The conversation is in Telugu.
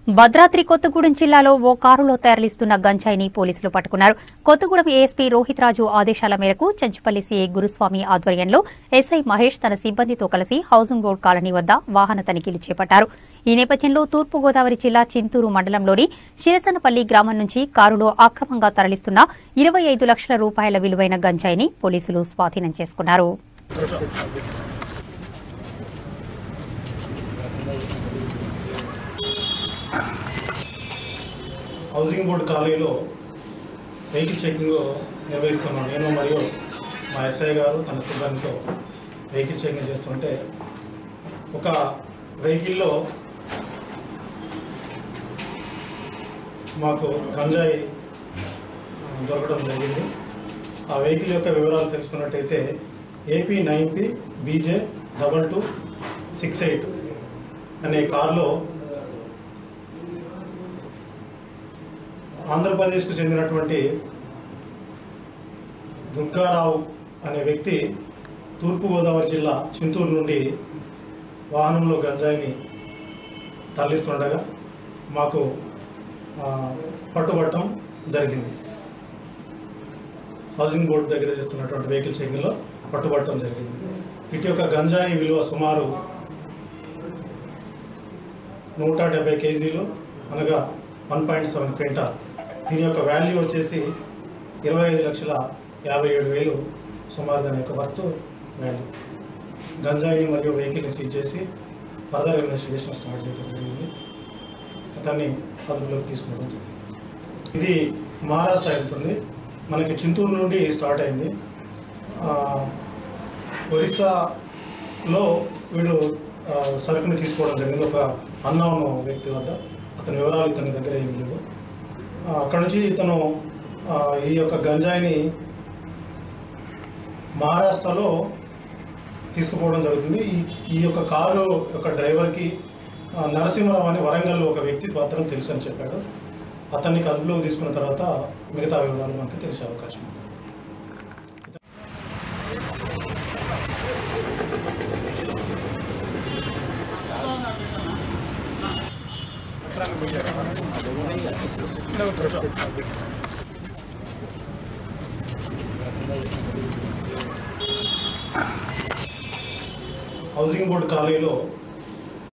భద్రాద్రి కొత్తగూడెం జిల్లాలో ఓ కారులో తరలిస్తున్న గంజాయిని పోలీసులు పట్టుకున్నారు కొత్తగూడెం ఏఎస్పీ రోహిత్ రాజు ఆదేశాల మేరకు చంచుపల్లి సీఐ గురుస్వామి ఆధ్వర్యంలో ఎస్ఐ మహేష్ తన సిబ్బందితో కలిసి హౌసింగ్ బోర్డు కాలనీ వద్ద వాహన తనిఖీలు చేపట్టారు ఈ నేపథ్యంలో తూర్పుగోదావరి జిల్లా చింతూరు మండలంలోని శిరసనపల్లి గ్రామం నుంచి కారులో అక్రమంగా తరలిస్తున్న ఇరవై ఐదు లక్షల రూపాయల విలువైన గంజాయిని పోలీసులు స్వాధీనం చేసుకున్నారు హౌసింగ్ బోర్డు కాలనీలో వెహికల్ చెకింగ్ నిర్వహిస్తున్నాం నేను మరియు మా ఎస్ఐ గారు తన సిబ్బందితో వెహికల్ చెకింగ్ చేస్తుంటే ఒక వెహికల్లో మాకు గంజాయి ఆ, దొరకడం జరిగింది ఆ వెహికల్ యొక్క వివరాలు తెలుసుకున్నట్టయితే AP nine P BJ double two six eight అనే కారులో ఆంధ్రప్రదేశ్కు చెందినటువంటి దుర్గారావు అనే వ్యక్తి తూర్పుగోదావరి జిల్లా చింతూరు నుండి వాహనంలో గంజాయిని తరలిస్తుండగా మాకు ఆ, పట్టుబట్టడం జరిగింది హౌసింగ్ బోర్డు దగ్గర చేస్తున్నటువంటి వెహికల్ చెకింగ్లో పట్టుబట్టడం జరిగింది ఇటు యొక్క గంజాయి విలువ సుమారు నూట డెబ్బై కేజీలు అనగా వన్ పాయింట్ సెవెన్ క్వింటాల్ దీని యొక్క వాల్యూ వచ్చేసి ఇరవై ఐదు లక్షల యాభై ఏడు వేలు సుమారు దాని యొక్క వర్త్ వాల్యూ గంజాయిని మరియు వెహికల్ని సీజ్ చేసి ఫర్దర్ ఇన్వెస్టిగేషన్ స్టార్ట్ చేయడం జరిగింది అతన్ని అదుపులోకి తీసుకోవడం జరిగింది ఇది మహారాష్ట్ర వెళ్తుంది మనకి చింతూరు నుండి స్టార్ట్ అయింది ఆ, ఒరిస్సాలో వీడు ఆ, సరుకుని తీసుకోవడం జరిగింది ఒక అన్నౌన్ వ్యక్తి వద్ద అతని వివరాలు ఇతని దగ్గర ఏమి లేవు ఆ, అక్కడ నుంచి ఇతను ఆ, ఈ యొక్క గంజాయిని మహారాష్ట్రలో తీసుకుపోవడం జరుగుతుంది ఈ ఈ యొక్క కారు యొక్క డ్రైవర్కి ఆ, నరసింహరావు అనే వరంగల్లో ఒక వ్యక్తి మాత్రం తెలుసు అని చెప్పాడు అతన్ని అదుపులోకి తీసుకున్న తర్వాత మిగతా వివరాలు మనకు తెలిసే అవకాశం ఉంది హౌసింగ్ బోర్డు కాలనీలో